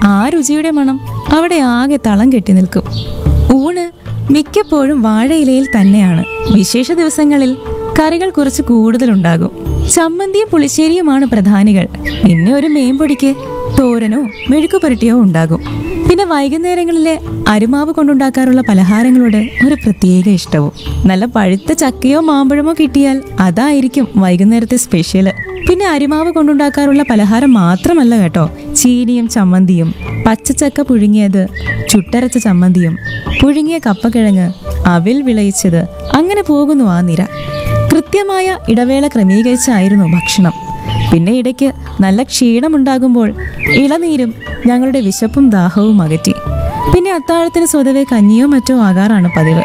ആ രുചിയുടെ മണം അവിടെ ആകെ തളം കെട്ടി നിൽക്കും ഊണ് മിക്കപ്പോഴും വാഴയിലയിൽ തന്നെയാണ് വിശേഷ ദിവസങ്ങളിൽ കറികൾ കുറച്ച് കൂടുതലുണ്ടാകും ചമ്മന്തിയും പുളിശ്ശേരിയുമാണ് പ്രധാനികൾ പിന്നെ ഒരു മേമ്പൊടിക്ക് തോരനോ മെഴുക്കു പുരട്ടിയോ ഉണ്ടാകും പിന്നെ വൈകുന്നേരങ്ങളിലെ അരിമാവ് കൊണ്ടുണ്ടാക്കാറുള്ള പലഹാരങ്ങളോട് ഒരു പ്രത്യേക ഇഷ്ടവും നല്ല പഴുത്ത ചക്കയോ മാമ്പഴമോ കിട്ടിയാൽ അതായിരിക്കും വൈകുന്നേരത്തെ സ്പെഷ്യല് പിന്നെ അരിമാവ് കൊണ്ടുണ്ടാക്കാറുള്ള പലഹാരം മാത്രമല്ല കേട്ടോ ചീനിയും ചമ്മന്തിയും പച്ചച്ചക്ക പുഴുങ്ങിയത് ചുട്ടരച്ച ചമ്മന്തിയും പുഴുങ്ങിയ കപ്പക്കിഴങ്ങ് അവിൽ വിളയിച്ചത് അങ്ങനെ പോകുന്നു ആ നിര കൃത്യമായ ഇടവേള ക്രമീകരിച്ചായിരുന്നു ഭക്ഷണം പിന്നെ ഇടയ്ക്ക് നല്ല ക്ഷീണമുണ്ടാകുമ്പോൾ ഇളനീരും ഞങ്ങളുടെ വിശപ്പും ദാഹവും അകറ്റി പിന്നെ അത്താഴത്തിന് സ്വതവേ കഞ്ഞിയോ മറ്റോ ആകാറാണ് പതിവ്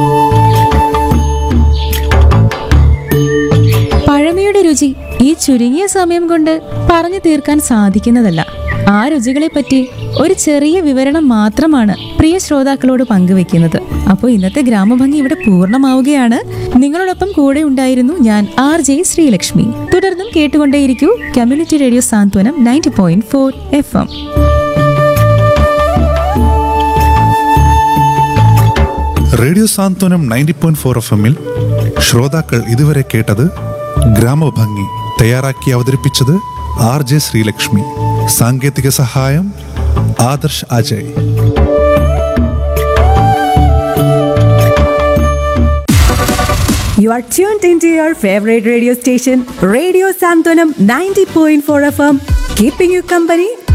പഴമയുടെ രുചി ഈ ചുരുങ്ങിയ സമയം കൊണ്ട് പറഞ്ഞു തീർക്കാൻ സാധിക്കുന്നതല്ല ആ രുചികളെപ്പറ്റി ഒരു ചെറിയ വിവരണം മാത്രമാണ് പ്രിയ ശ്രോതാക്കളോട് പങ്കുവെക്കുന്നത് അപ്പോൾ ഇന്നത്തെ ഗ്രാമഭംഗി ഇവിടെ പൂർണ്ണമാവുകയാണ് നിങ്ങളോടൊപ്പം കൂടെ ഉണ്ടായിരുന്നു ഞാൻ ആർ ജെ ശ്രീലക്ഷ്മി തുടർന്നും കേട്ടുകൊണ്ടേയിരിക്കൂ community radio Santhwanam ninety point four F M radio Santhwanam ninety point four F എമ്മിൽ ശ്രോതാക്കൾ ഇതുവരെ കേട്ടത് ഗ്രാമഭംഗി തയ്യാറാക്കി അവതരിപ്പിച്ചത് ആർ ജെ ശ്രീലക്ഷ്മി സാങ്കേതിക സഹായം Adarsh Ajay You are tuned into your favorite radio station, Radio Santonam 90.4 FM, keeping you company